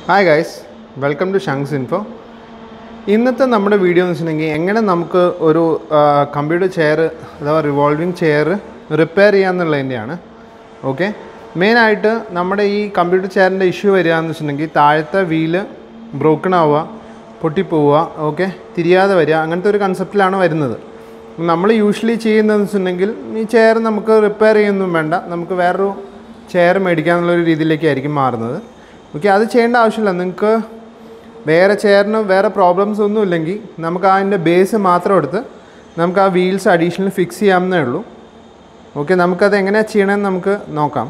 hi guys welcome to ഷങ്സ് info ഇന്നത്തെ നമ്മുടെ വീഡിയോ എന്ന് വെച്ചിട്ടുണ്ടെങ്കിൽ എങ്ങനെ നമുക്ക് ഒരു കമ്പ്യൂട്ടർ ചെയർ അഥവാ റിവോൾവിംഗ് ചെയർ റിപ്പയർ ചെയ്യാന്നുള്ളതിൻ്റെയാണ് ഓക്കെ മെയിനായിട്ട് നമ്മുടെ ഈ കമ്പ്യൂട്ടർ ചെയറിൻ്റെ ഇഷ്യൂ വരിക എന്ന് വെച്ചിട്ടുണ്ടെങ്കിൽ താഴത്തെ വീല് ബ്രോക്കൺ ആവുക പൊട്ടിപ്പോവുക ഓക്കെ തിരിയാതെ വരിക അങ്ങനത്തെ ഒരു കൺസെപ്റ്റിലാണ് വരുന്നത് നമ്മൾ യൂഷ്വലി ചെയ്യുന്നതെന്ന് വെച്ചിട്ടുണ്ടെങ്കിൽ ഈ ചെയർ നമുക്ക് റിപ്പയർ ചെയ്യൊന്നും വേണ്ട നമുക്ക് വേറൊരു ചെയർ മേടിക്കാന്നുള്ളൊരു രീതിയിലേക്കായിരിക്കും മാറുന്നത് ഓക്കെ അത് ചെയ്യേണ്ട ആവശ്യമില്ല നിങ്ങൾക്ക് വേറെ ചെയറിന് വേറെ പ്രോബ്ലംസ് ഒന്നും ഇല്ലെങ്കിൽ നമുക്ക് അതിൻ്റെ ബേസ് മാത്രം എടുത്ത് നമുക്ക് ആ വീൽസ് അഡീഷണൽ ഫിക്സ് ചെയ്യാവുന്നേ ഉള്ളൂ ഓക്കെ നമുക്കത് എങ്ങനെയാണ് ചെയ്യണമെന്ന് നമുക്ക് നോക്കാം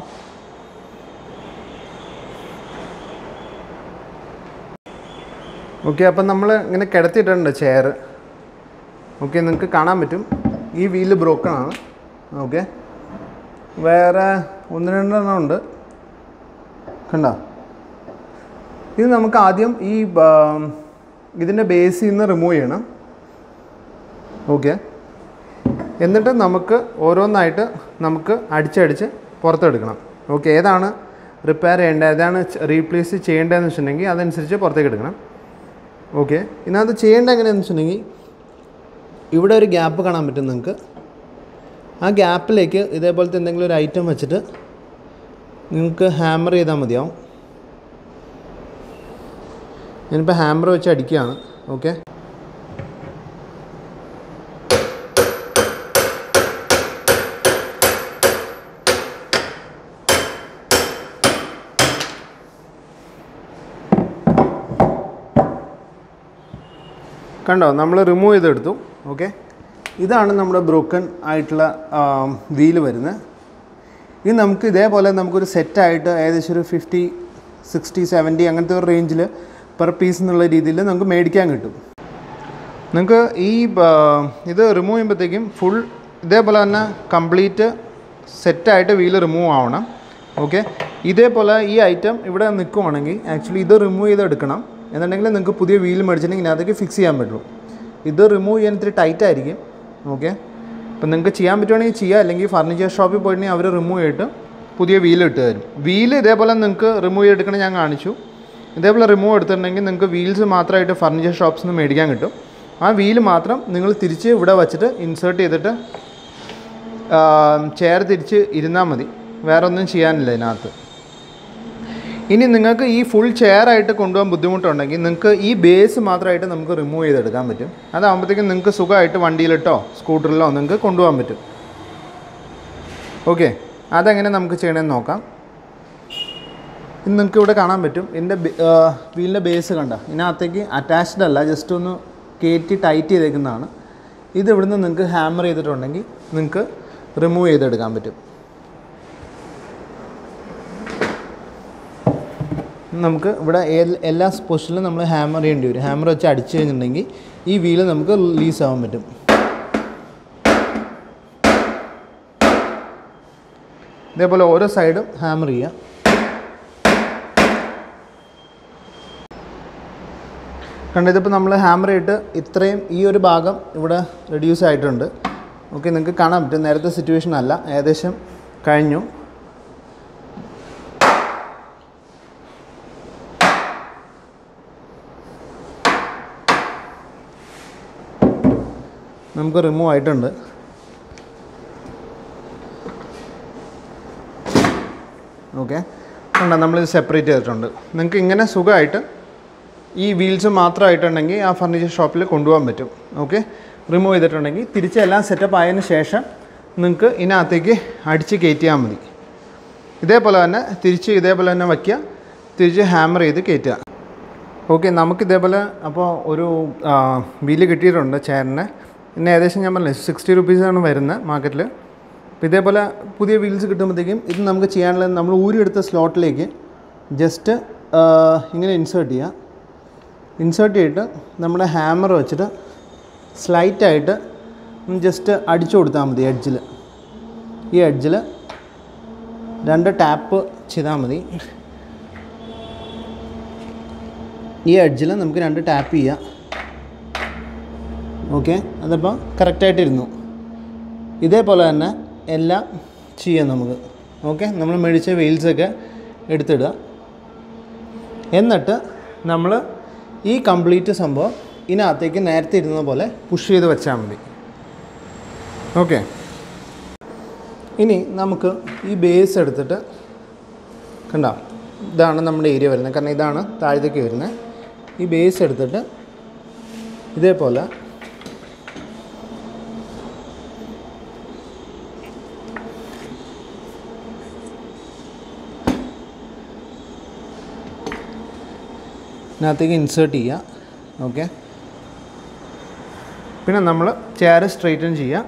ഓക്കെ അപ്പം നമ്മൾ ഇങ്ങനെ കിടത്തിയിട്ടുണ്ട് ചെയർ ഓക്കെ നിങ്ങൾക്ക് കാണാൻ പറ്റും ഈ വീല് ബ്രോക്കൺ ആണ് ഓക്കെ വേറെ ഒന്ന് രണ്ടെണ്ണം ഉണ്ട് കണ്ടോ ഇത് നമുക്ക് ആദ്യം ഈ ബ- ഇതിൻ്റെ ബേസിൽ നിന്ന് റിമൂവ് ചെയ്യണം ഓക്കെ എന്നിട്ട് നമുക്ക് ഓരോന്നായിട്ട് നമുക്ക് അടിച്ചടിച്ച് പുറത്തെടുക്കണം ഓക്കെ ഏതാണ് റിപ്പയർ ചെയ്യേണ്ടത് ഏതാണ് റീപ്ലേസ് ചെയ്യേണ്ടതെന്ന് വെച്ചിട്ടുണ്ടെങ്കിൽ അതനുസരിച്ച് പുറത്തേക്ക് എടുക്കണം ഓക്കെ ഇതിനകത്ത് ചെയ്യേണ്ടത് എങ്ങനെയാണെന്ന് വെച്ചിട്ടുണ്ടെങ്കിൽ ഇവിടെ ഒരു ഗ്യാപ്പ് കാണാൻ പറ്റും നിങ്ങൾക്ക് ആ ഗ്യാപ്പിലേക്ക് ഇതേപോലത്തെ എന്തെങ്കിലും ഒരു ഐറ്റം വെച്ചിട്ട് നിങ്ങൾക്ക് ഹാമർ ചെയ്താൽ മതിയാവും ഞാനിപ്പോൾ ഹാമർ വെച്ച് അടിക്കുകയാണ് ഓക്കെ കണ്ടോ നമ്മൾ റിമൂവ് ചെയ്തെടുത്തു ഓക്കെ ഇതാണ് നമ്മുടെ ബ്രോക്കൺ ആയിട്ടുള്ള വീല് വരുന്നത് ഇത് നമുക്ക് ഇതേപോലെ നമുക്കൊരു സെറ്റായിട്ട് ഏകദേശം ഒരു ഫിഫ്റ്റി സിക്സ്റ്റി സെവൻറ്റി അങ്ങനത്തെ ഒരു റേഞ്ചിൽ പെർ പീസ് എന്നുള്ള രീതിയിൽ നമുക്ക് മേടിക്കാൻ കിട്ടും നിങ്ങൾക്ക് ഈ ആ, ഇത് റിമൂവ് ചെയ്യുമ്പോഴത്തേക്കും ഫുൾ ഇതേപോലെ തന്നെ കംപ്ലീറ്റ് സെറ്റായിട്ട് വീല് റിമൂവ് ആവണം ഓക്കെ ഇതേപോലെ ഈ ഐറ്റം ഇവിടെ നിൽക്കുവാണെങ്കിൽ ആക്ച്വലി ഇത് റിമൂവ് ചെയ്തെടുക്കണം എന്നുണ്ടെങ്കിൽ നിങ്ങൾക്ക് പുതിയ വീല് മേടിച്ചിട്ടുണ്ടെങ്കിൽ ഇതിനകത്തേക്ക് ഫിക്സ് ചെയ്യാൻ പറ്റുള്ളൂ ഇത് റിമൂവ് ചെയ്യാൻ ഇത്തിരി ടൈറ്റ് ആയിരിക്കും ഓക്കെ അപ്പം നിങ്ങൾക്ക് ചെയ്യാൻ പറ്റുവാണെങ്കിൽ ചെയ്യുക അല്ലെങ്കിൽ ഫർണിച്ചർ ഷോപ്പിൽ പോയിട്ടുണ്ടെങ്കിൽ അവർ റിമൂവ് ചെയ്തിട്ട് പുതിയ വീല് ഇട്ട് തരും വീല് ഇതേപോലെ നിങ്ങൾക്ക് റിമൂവ് ചെയ്തെടുക്കണം ഞാൻ കാണിച്ചു ഇതേപോലെ റിമൂവ് എടുത്തിട്ടുണ്ടെങ്കിൽ നിങ്ങൾക്ക് വീൽസ് മാത്രമായിട്ട് ഫർണിച്ചർ ഷോപ്സിൽ നിന്ന് മേടിക്കാൻ കിട്ടും ആ വീല് മാത്രം നിങ്ങൾ തിരിച്ച് ഇവിടെ വച്ചിട്ട് ഇൻസേർട്ട് ചെയ്തിട്ട് ചെയർ തിരിച്ച് ഇരുന്നാൽ മതി വേറെ ഒന്നും ചെയ്യാനില്ല ഇതിനകത്ത് ഇനി നിങ്ങൾക്ക് ഈ ഫുൾ ചെയർ ആയിട്ട് കൊണ്ടുപോകാൻ ബുദ്ധിമുട്ടുണ്ടെങ്കിൽ നിങ്ങൾക്ക് ഈ ബേസ് മാത്രമായിട്ട് നമുക്ക് റിമൂവ് ചെയ്തെടുക്കാൻ പറ്റും അതാകുമ്പോഴത്തേക്കും നിങ്ങൾക്ക് സുഖമായിട്ട് വണ്ടിയിലിട്ടോ സ്കൂട്ടറിലോ നിങ്ങൾക്ക് കൊണ്ടുപോകാൻ പറ്റും ഓക്കെ അതെങ്ങനെ നമുക്ക് ചെയ്യണമെന്ന് നോക്കാം ഇന്ന് നിങ്ങൾക്ക് ഇവിടെ കാണാൻ പറ്റും ഇതിൻ്റെ വീലിൻ്റെ ബേസ് കണ്ട ഇതിനകത്തേക്ക് അറ്റാച്ച്ഡ് അല്ല ജസ്റ്റ് ഒന്ന് കയറ്റി ടൈറ്റ് ചെയ്തേക്കുന്നതാണ് ഇത് ഇവിടുന്ന് നിങ്ങൾക്ക് ഹാമർ ചെയ്തിട്ടുണ്ടെങ്കിൽ നിങ്ങൾക്ക് റിമൂവ് ചെയ്തെടുക്കാൻ പറ്റും നമുക്ക് ഇവിടെ ഏൽ- എല്ലാ പൊസിഷനിലും നമ്മൾ ഹാമർ ചെയ്യേണ്ടി വരും ഹാമർ വെച്ച് അടിച്ചു കഴിഞ്ഞിട്ടുണ്ടെങ്കിൽ ഈ വീല് നമുക്ക് റിലീസ് ആവാൻ പറ്റും ഇതേപോലെ ഓരോ സൈഡും ഹാമർ ചെയ്യുക കണ്ടോ ഇതിപ്പോൾ നമ്മൾ ഹാമർ ചെയ്തിട്ട് ഇത്രയും ഈ ഒരു ഭാഗം ഇവിടെ റെഡ്യൂസ് ആയിട്ടുണ്ട് ഓക്കെ നിങ്ങൾക്ക് കാണാൻ പറ്റും നേരത്തെ സിറ്റുവേഷൻ അല്ല ഏകദേശം കഴിഞ്ഞു നമുക്ക് റിമൂവ് ആയിട്ടുണ്ട് ഓക്കെ കണ്ടോ നമ്മളിത് സെപ്പറേറ്റ് ചെയ്തിട്ടുണ്ട് നിങ്ങൾക്ക് ഇങ്ങനെ സുഖമായിട്ട് ഈ വീൽസ് മാത്രമായിട്ടുണ്ടെങ്കിൽ ആ ഫർണിച്ചർ ഷോപ്പിൽ കൊണ്ടുപോകാൻ പറ്റും ഓക്കെ റിമൂവ് ചെയ്തിട്ടുണ്ടെങ്കിൽ തിരിച്ച് എല്ലാം സെറ്റപ്പ് ആയതിനു ശേഷം നിങ്ങൾക്ക് ഇതിനകത്തേക്ക് അടിച്ച് കയറ്റിയാൽ മതി ഇതേപോലെ തന്നെ തിരിച്ച് ഇതേപോലെ തന്നെ വയ്ക്കുക തിരിച്ച് ഹാമർ ചെയ്ത് കയറ്റുക ഓക്കെ നമുക്ക് ഇതേപോലെ അപ്പോൾ ഒരു വീല് കിട്ടിയിട്ടുണ്ട് ചെയറിന് പിന്നെ ഏകദേശം ഞാൻ പറഞ്ഞില്ലേ സിക്സ്റ്റി റുപ്പീസാണ് വരുന്നത് മാർക്കറ്റിൽ അപ്പോൾ ഇതേപോലെ പുതിയ വീൽസ് കിട്ടുമ്പോഴത്തേക്കും ഇത് നമുക്ക് ചെയ്യാനുള്ളത് നമ്മൾ ഊരിയെടുത്ത സ്ലോട്ടിലേക്ക് ജസ്റ്റ് ഇങ്ങനെ ഇൻസേർട്ട് ചെയ്യുക ഇൻസേർട്ട് ചെയ്തിട്ട് നമ്മുടെ ഹാമർ വെച്ചിട്ട് സ്ലൈറ്റായിട്ട് ജസ്റ്റ് അടിച്ചു കൊടുത്താൽ മതി എഡ്ജിൽ ഈ എഡ്ജിൽ രണ്ട് ടാപ്പ് ചെയ്താൽ മതി ഈ എഡ്ജിൽ നമുക്ക് രണ്ട് ടാപ്പ് ചെയ്യാം ഓക്കെ അതപ്പോൾ കറക്റ്റായിട്ടിരുന്നു ഇതേപോലെ തന്നെ എല്ലാം ചെയ്യാം നമുക്ക് ഓക്കെ നമ്മൾ മേടിച്ച വെയിൽസൊക്കെ എടുത്തിടുക എന്നിട്ട് നമ്മൾ ഈ കംപ്ലീറ്റ് സംഭവം ഇതിനകത്തേക്ക് നേരത്തെ ഇരുന്ന പോലെ പുഷ് ചെയ്ത് വെച്ചാൽ മതി ഓക്കെ ഇനി നമുക്ക് ഈ ബേസ് എടുത്തിട്ട് കണ്ടോ ഇതാണ് നമ്മുടെ ഏരിയ വരുന്നത് കാരണം ഇതാണ് താഴത്തേക്ക് വരുന്നത് ഈ ബേസ് എടുത്തിട്ട് ഇതേപോലെ ഇതിനകത്തേക്ക് ഇൻസേർട്ട് ചെയ്യുക ഓക്കെ പിന്നെ നമ്മൾ ചെയർ സ്ട്രെയിറ്റൻ ചെയ്യുക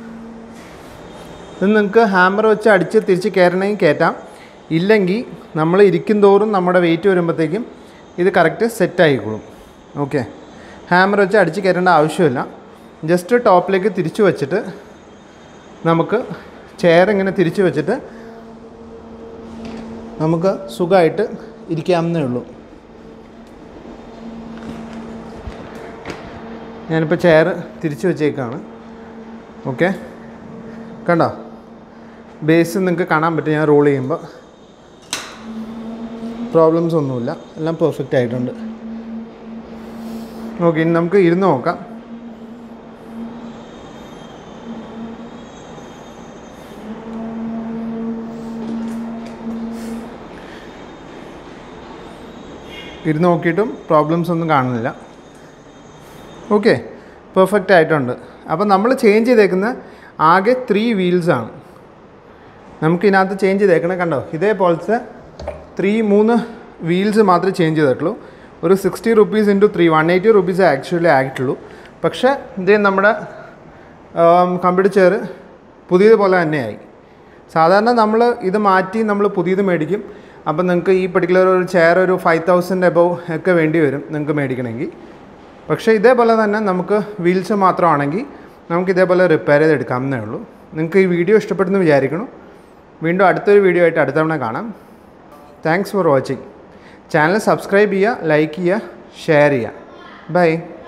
ഇത് നിങ്ങൾക്ക് ഹാമർ വെച്ച് അടിച്ച് തിരിച്ച് കയറണമെങ്കിൽ കയറ്റാം ഇല്ലെങ്കിൽ നമ്മൾ ഇരിക്കും തോറും നമ്മുടെ വെയിറ്റ് വരുമ്പോഴത്തേക്കും ഇത് കറക്റ്റ് സെറ്റ് ആയിക്കോളും ഓക്കെ ഹാമർ വെച്ച് അടിച്ച് കയറേണ്ട ആവശ്യമില്ല ജസ്റ്റ് ടോപ്പിലേക്ക് തിരിച്ചു വെച്ചിട്ട് നമുക്ക് ചെയർ ഇങ്ങനെ തിരിച്ചു വെച്ചിട്ട് നമുക്ക് സുഖമായിട്ട് ഇരിക്കാവുന്നേ ഉള്ളൂ ഞാനിപ്പോൾ ചെയർ തിരിച്ചു വെച്ചേക്കാണ് ഓക്കെ കണ്ടോ ബേസ് നിങ്ങൾക്ക് കാണാൻ പറ്റും ഞാൻ റോൾ ചെയ്യുമ്പോൾ പ്രോബ്ലംസ് ഒന്നുമില്ല എല്ലാം പെർഫെക്റ്റ് ആയിട്ടുണ്ട് ഓക്കെ ഇനി നമുക്ക് ഇരുന്ന് നോക്കാം ഇരുന്ന് നോക്കിയിട്ടും പ്രോബ്ലംസ് ഒന്നും കാണുന്നില്ല ഓക്കെ പെർഫെക്റ്റ് ആയിട്ടുണ്ട് അപ്പോൾ നമ്മൾ ചേഞ്ച് ചെയ്തേക്കുന്ന ആകെ ത്രീ വീൽസാണ് നമുക്ക് ഇതിനകത്ത് ചേഞ്ച് ചെയ്തേക്കണേ കണ്ടോ ഇതേപോലത്തെ ത്രീ മൂന്ന് വീൽസ് മാത്രമേ ചേഞ്ച് ചെയ്തിട്ടുള്ളൂ ഒരു sixty rupees into three one eighty rupees actually ആയിട്ടുള്ളൂ പക്ഷേ ഇതേ നമ്മുടെ കമ്പ്യൂട്ടർ ചെയർ പുതിയതുപോലെ തന്നെയായി സാധാരണ നമ്മൾ ഇത് മാറ്റി നമ്മൾ പുതിയത് മേടിക്കും അപ്പം നിങ്ങൾക്ക് ഈ പർട്ടിക്കുലർ ഒരു ചെയർ ഒരു ഫൈവ് തൗസൻഡ് എബവ് ഒക്കെ വേണ്ടി വരും നിങ്ങൾക്ക് മേടിക്കണമെങ്കിൽ പക്ഷേ ഇതേപോലെ തന്നെ നമുക്ക് വീൽസ് മാത്രമാണെങ്കിൽ നമുക്ക് ഇതേപോലെ റിപ്പയർ ചെയ്തെടുക്കാവുന്നേ ഉള്ളൂ നിങ്ങൾക്ക് ഈ വീഡിയോ ഇഷ്ടപ്പെടുന്നു വിചാരിക്കണം വീണ്ടും അടുത്തൊരു വീഡിയോ ആയിട്ട് അടുത്ത തവണ കാണാം thanks for watching channel subscribe ചെയ്യുക ലൈക്ക് ചെയ്യുക ഷെയർ ചെയ്യുക ബൈ